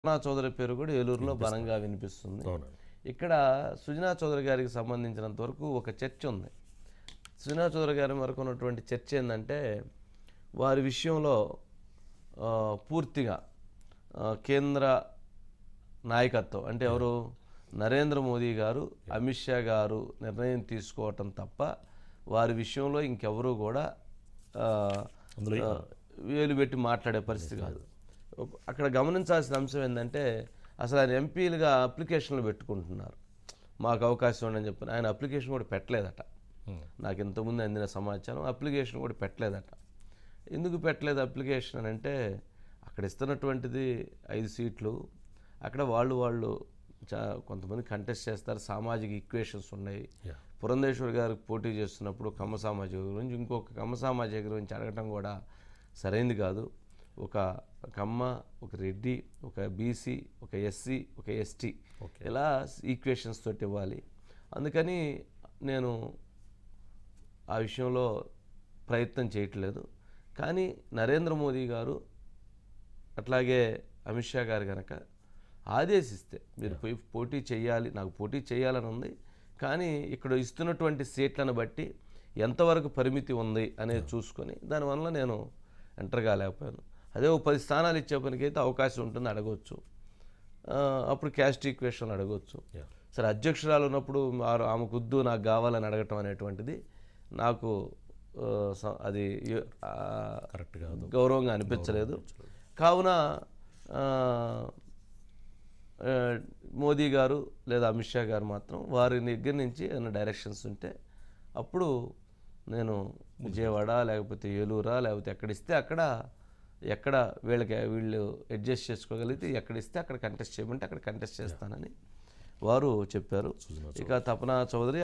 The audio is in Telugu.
సుజనా చౌదరి పేరు కూడా ఏలూరులో బలంగా వినిపిస్తుంది అవునండి ఇక్కడ సుజనా చౌదరి గారికి సంబంధించినంత వరకు ఒక చర్చ ఉంది సుజనా చౌదరి గారి వరకు ఉన్నటువంటి చర్చ ఏంటంటే వారి విషయంలో ఆ, పూర్తిగా ఆ, కేంద్ర నాయకత్వం అంటే ఎవరు నరేంద్ర మోదీ గారు అమిత్ షా గారు నిర్ణయం తీసుకోవటం తప్ప వారి విషయంలో ఇంకెవరూ కూడా ఆ, అందులో ఆ, వేలు పెట్టి మాట్లాడే పరిస్థితి కాదు అక్కడ గమనించాల్సిన అంశం ఏంటంటే అసలు ఆయన ఎంపీలుగా అప్లికేషన్లు పెట్టుకుంటున్నారు మాకు అవకాశం ఉండని చెప్పి ఆయన అప్లికేషన్ కూడా పెట్టలేదట ఉమ్. నాకు ఇంతకుముందు అందిన సమాచారం అప్లికేషన్ కూడా పెట్టలేదట ఎందుకు పెట్టలేదు అప్లికేషన్ అని అంటే అక్కడ ఇస్తున్నటువంటిది ఐదు సీట్లు అక్కడ వాళ్ళు వాళ్ళు చా కొంతమంది కంటెస్ట్ చేస్తారు సామాజిక ఈక్వేషన్స్ ఉన్నాయి Yeah. పురంధేశ్వర్ గారికి పోటీ చేస్తున్నప్పుడు కమ్మ సామాజిక గురించి ఇంకొక కమ్మ సామాజిక గురించి అడగటం కూడా సరైంది కాదు ఒక కమ్మ ఒక రెడ్డి ఒక బీసీ ఒక ఎస్సీ ఒక ఎస్టీ Okay. ఇలా ఈక్వేషన్స్ తోటి ఇవ్వాలి అందుకని నేను ఆ విషయంలో ప్రయత్నం చేయట్లేదు కానీ నరేంద్ర మోదీ గారు అట్లాగే అమిత్ షా గారు కనుక ఆదేశిస్తే మీరు పోయి పోటీ చేయాలి నాకు పోటీ చేయాలని ఉంది కానీ ఇక్కడ ఇస్తున్నటువంటి సీట్లను బట్టి ఎంతవరకు పరిమితి ఉంది అనేది చూసుకొని దానివల్ల నేను ఎంటర్ కాలేకపోయాను అదే ఒక పది స్థానాలు ఇచ్చే పనికైతే అవకాశం ఉంటుంది అడగవచ్చు ఆ, అప్పుడు క్యాస్ట్ ఈక్వేషన్ అడగవచ్చు Yeah. సరే అధ్యక్షురాలు ఉన్నప్పుడు ఆరు- ఆమెకు వద్దు నాకు కావాలని అడగటం అనేటువంటిది నాకు ఆ, స- అది ఆ, కరెక్ట్ కాదు గౌరవంగా అనిపించలేదు కావున ఆ, ఆ, మోదీ గారు లేదా అమిత్ షా గారు మాత్రం వారి దగ్గర నుంచి ఏమైనా డైరెక్షన్స్ ఉంటే అప్పుడు నేను విజయవాడ లేకపోతే ఏలూరా లేకపోతే ఎక్కడ ఇస్తే అక్కడ ఎక్కడ వీళ్ళకి వీళ్ళు అడ్జస్ట్ చేసుకోగలిగితే ఎక్కడ ఇస్తే అక్కడ కంటెస్ట్ చేయమంటే అక్కడ కంటెస్ట్ చేస్తానని వారు చెప్పారు ఇక తపనా చౌదరి